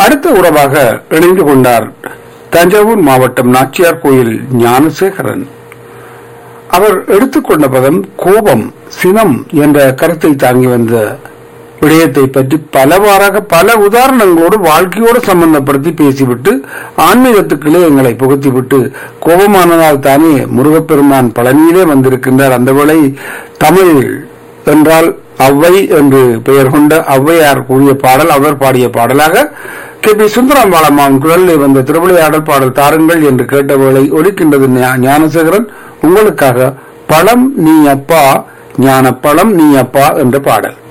அடுத்த உறவாக இணைந்து கொண்டார் தஞ்சாவூர் மாவட்டம் நாச்சியார் கோயில் ஞானசேகரன் அவர் எடுத்துக்கொண்ட பதம் கோபம் சினம் என்ற கருத்தை தாங்கி வந்த விடயத்தை பற்றி பலவாறாக பல உதாரணங்களோடு வாழ்க்கையோடு சம்பந்தப்படுத்தி பேசிவிட்டு ஆன்மீகத்துக்குள்ளே எங்களை புகுத்திவிட்டு கோபமானதால் தானே முருகப்பெருமான் பழனியிலே வந்திருக்கின்றார் அந்த வேளை தமிழ் என்றால் அவ்வை என்று பெயர் கொண்ட ஔவையார் கூறிய பாடல் அவர் பாடிய பாடலாக கே பி சுந்தராம்பாளம்மாவின் குரலில் வந்த திருவிளையாடல் பாடல் தாருங்கள் என்று கேட்ட வேளை ஒலிக்கின்றது ஞா- ஞானசேகரன் உங்களுக்காக பழம் நீ அப்பா ஞான பழம் நீ அப்பா என்ற பாடல்